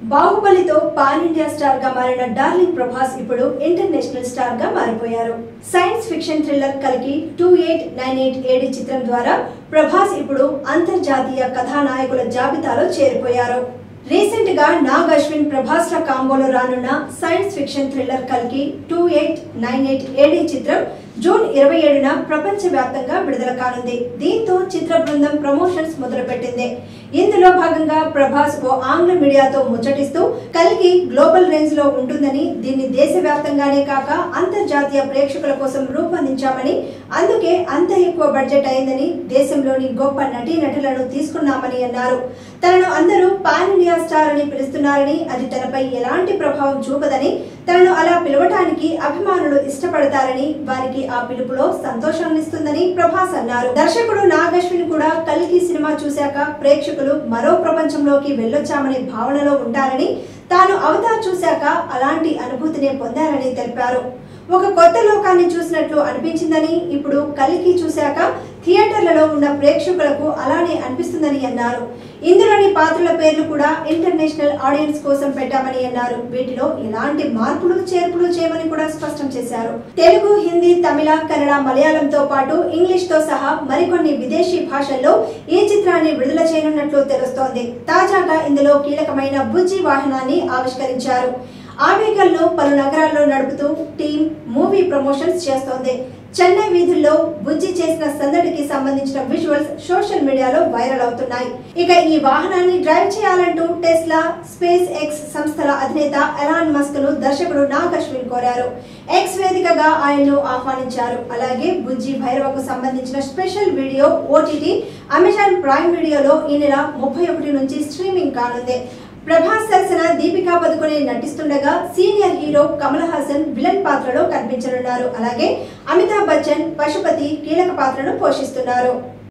బాహుబలితో pan India star గా మారిన darling Prabhas ఇప్పుడు ఇంటర్నేషనల్ స్టార్ గా మారిపోయారు సైన్స్ ఫిక్షన్ థ్రిల్లర్ కలిగి two eight nine eight AD చిత్రం ద్వారా ప్రభాస్ ఇప్పుడు అంతర్జాతీయ కథానాయకుల జాబితాలో చేరిపోయారు రీసెంట్ గా నాగ్ అశ్విన్ ప్రభాస్ ల కాంబోలో రానున్న సైన్స్ ఫిక్షన్ థ్రిల్లర్ కలిగి two eight nine eight AD చిత్రం జూన్ ఇరవై ఏడున ప్రపంచ వ్యాప్తంగా విడుదల కానుంది దీంతో చిత్ర బృందం ప్రమోషన్స్ మొదలుపెట్టింది ఇందులో భాగంగా ప్రభాస్ ఓ ఆంగ్ల మీడియాతో ముచ్చటిస్తూ కలిగి గ్లోబల్ రేంజ్ లో ఉంటుందని దీన్ని దేశవ్యాప్తంగానే కాక అంతర్జాతీయ ప్రేక్షకుల కోసం రూపొందించామని అందుకే అంత ఎక్కువ బడ్జెట్ అయిందని దేశంలోని గొప్ప నటీ నటులను తీసుకున్నామని అన్నారు తనను అందరూ పాన్ ఇండియా స్టార్ అని పిలుస్తున్నారని అది తనపై ఎలాంటి ప్రభావం చూపదని తనను అలా పిలవటానికి అభిమానులు ఇష్టపడతారని వారికి ఆ పిలుపులో సంతోషాన్నిస్తుందని ప్రభాస్ అన్నారు దర్శకుడు నాగశ్విన్ కూడా కలికి సినిమా చూశాక ప్రేక్షకులు మరో ప్రపంచంలోకి వెళ్ళొచ్చామనే భావనలో ఉంటారని తాను అవతార్ చూశాక అలాంటి అనుభూతినే పొందారని తెలిపారు ఒక కొత్త లోకాన్ని చూసినట్లు అనిపించిందని ఇప్పుడు కలికి చూశాక థియేటర్లలో ఉన్న ప్రేక్షకులకు అలానే అనిపిస్తుందని అన్నారు ఇందులోని పాత్రల పేర్లు కూడా ఇంటర్నేషనల్ ఆడియన్స్ కోసం పెట్టామని అన్నారు వీటిలో ఎలాంటి మార్పులు చేర్పులు చేయమని కూడా స్పష్టం చేశారు తెలుగు హిందీ తమిళ కన్నడ మలయాళంతో పాటు ఇంగ్లీష్ తో సహా మరికొన్ని విదేశీ భాషల్లో ఈ చిత్రాన్ని విడుదల చేయనున్నట్లు తెలుస్తోంది తాజాగా ఇందులో కీలకమైన బుజ్జి వాహనాన్ని ఆవిష్కరించారు ఆ వెహికల్ ను పలు నగరాల్లో నడుపుతూ టీం మూవీ ప్రమోషన్స్ చేస్తోంది చెన్నై వీధుల్లో బుజ్జి చేసిన సందడికి సంబంధించిన విజువల్స్ సోషల్ మీడియాలో వైరల్ అవుతున్నాయి ఇక ఈ వాహనాన్ని డ్రైవ్ చేయాలంటూ టెస్లా స్పేస్ ఎక్స్ సంస్థల అధినేత ఎలాన్ మస్క్ ను దర్శకుడు నాగ్ అశ్విన్ కోరారు ఎక్స్ వేదికగా ఆయన్ను ఆహ్వానించారు అలాగే బుజ్జి భైరవకు సంబంధించిన special video OTT Amazon Prime వీడియోలో ఈ నెల ముప్పై ఒకటి నుంచి స్ట్రీమింగ్ కానుంది ప్రభాస్ సరసన దీపికా పదుకొనే నటిస్తుండగా senior hero Kamal Haasan villain పాత్రలో కనిపించనున్నారు అలాగే అమితాబ్ బచ్చన్ పశుపతి కీలక పాత్రను పోషిస్తున్నారు